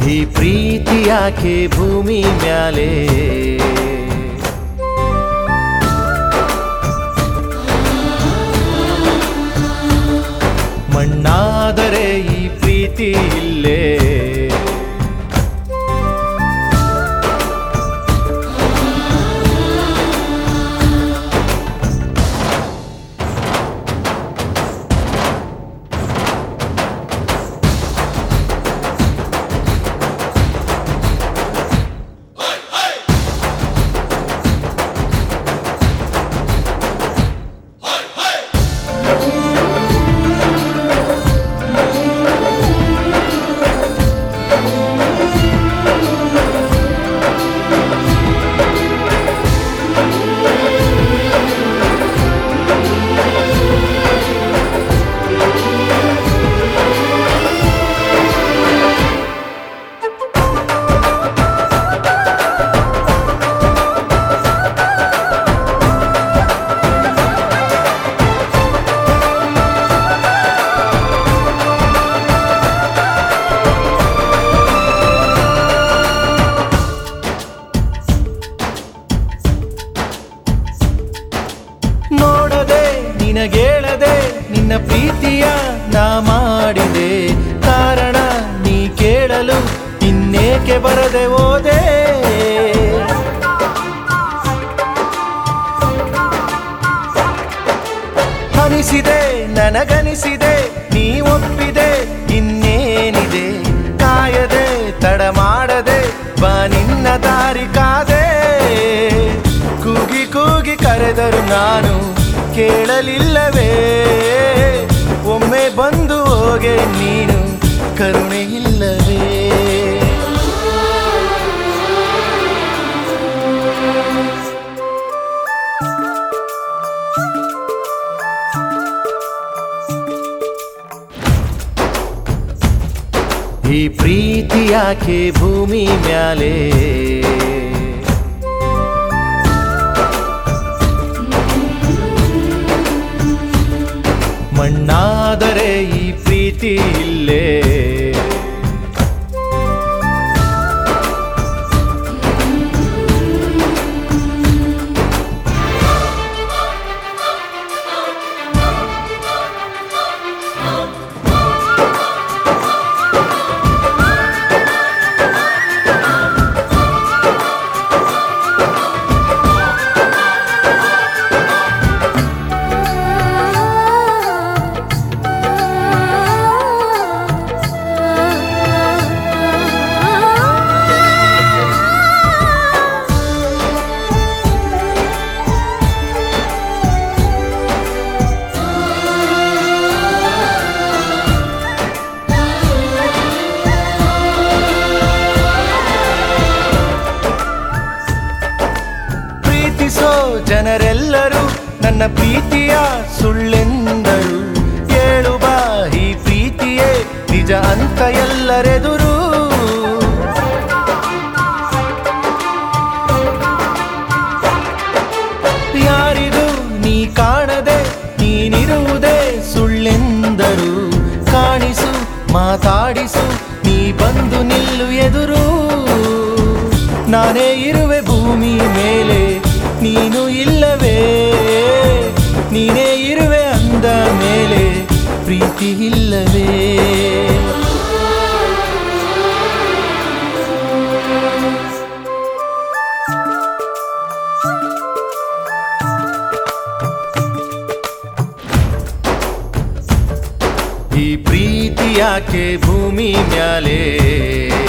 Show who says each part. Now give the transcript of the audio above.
Speaker 1: ಈ ಪ್ರೀತಿ ಯಾಕೆ ಭೂಮಿ ಮ್ಯಾಲೆ ಮಣ್ಣಾದರೆ ಈ ಪ್ರೀತಿ ಇಲ್ಲೇ ನೋಡದೆ ನಿನಗೇಳದೆ ನಿನ್ನ ಪ್ರೀತಿಯ ನಾ ಮಾಡಿದೆ ಕಾರಣ ನೀ ಕೇಳಲು ಇನ್ನೇಕೆ ಬರದೆ ಹೋದೆ ಅನಿಸಿದೆ ನನಗನಿಸಿದೆ ನೀ ಒಪ್ಪಿದೆ ಇನ್ನೇನಿದೆ ಕಾಯದೆ ತಡ ಮಾಡದೆ ಬಾ ನಿನ್ನ ದಾರಿ ಕಾದೆ ಕೂಗಿ ಕೂಗಿ ಕರೆದರು ನಾನು ಕೇಳಲಿಲ್ಲವೇ ಒಮ್ಮೆ ಬಂದು ಹೋಗೆ ನೀನು ಕರುಣೆ ಇಲ್ಲವೇ ಈ ಪ್ರೀತಿ ಯಾಕೆ ಭೂಮಿ ಮ್ಯಾಲೆ ಮಣ್ಣಾದರೆ ಈ ಪ್ರೀತಿ ಇಲ್ಲೇ ಪ್ರೀತಿಸೋ ಜನರೆಲ್ಲರೂ ನನ್ನ ಪ್ರೀತಿಯ ಸುಳ್ಳೆಂದರು ಹೇಳು ಬಾ ಈ ಪ್ರೀತಿಯೇ ನಿಜ ಅಂತ ಎಲ್ಲರೆದುರು ಯಾರಿಗೂ ನೀ ಕಾಣದೆ ನೀನಿರುವುದೇ ಸುಳ್ಳೆಂದರು ಕಾಣಿಸು ಮಾತಾಡಿಸು ನೀ ಬಂದು ನಿಲ್ಲು ಎದುರು ನಾನೇ ಇರುವೆ ಭೂಮಿ ಮೇಲೆ ನೀನು ಇಲ್ಲವೇ ನೀನೇ ಇರುವೆ ಅಂದ ಮೇಲೆ ಪ್ರೀತಿ ಇಲ್ಲವೇ ಈ ಪ್ರೀತಿ ಯಾಕೆ ಭೂಮಿ ಮ್ಯಾಲೆ